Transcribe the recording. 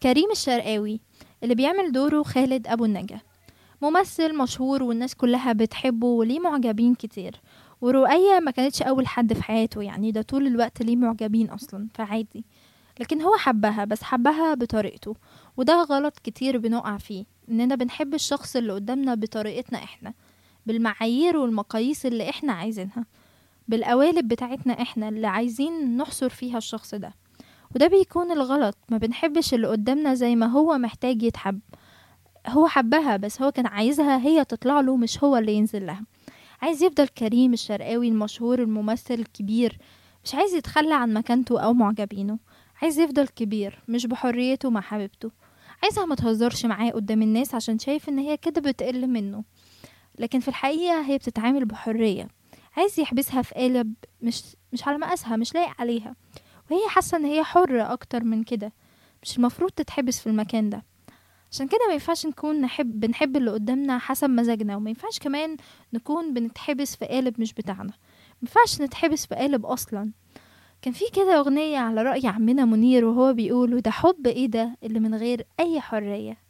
كريم الشرقاوي اللي بيعمل دوره خالد أبو النجا ممثل مشهور والناس كلها بتحبه وليه معجبين كتير ورؤية ما كانتش أول حد في حياته يعني ده طول الوقت ليه معجبين أصلا فعادي لكن هو حبها بس حبها بطريقته وده غلط كتير بنقع فيه إننا بنحب الشخص اللي قدامنا بطريقتنا إحنا بالمعايير والمقاييس اللي إحنا عايزينها بالقوالب بتاعتنا إحنا اللي عايزين نحصر فيها الشخص ده وده بيكون الغلط ما بنحبش اللي قدامنا زي ما هو محتاج يتحب هو حبها بس هو كان عايزها هي تطلع له مش هو اللي ينزل لها عايز يفضل كريم الشرقاوي المشهور الممثل الكبير مش عايز يتخلى عن مكانته أو معجبينه عايز يفضل كبير مش بحريته مع حبيبته عايزها ما تهزرش معاه قدام الناس عشان شايف ان هي كده بتقل منه لكن في الحقيقة هي بتتعامل بحرية عايز يحبسها في قالب مش مش على مقاسها مش لايق عليها وهي حاسة ان هي حرة اكتر من كده مش المفروض تتحبس في المكان ده عشان كده ما ينفعش نكون نحب بنحب اللي قدامنا حسب مزاجنا وما ينفعش كمان نكون بنتحبس في قالب مش بتاعنا ما ينفعش نتحبس في قالب اصلا كان في كده اغنية على رأي عمنا منير وهو بيقول وده حب ايه ده اللي من غير اي حرية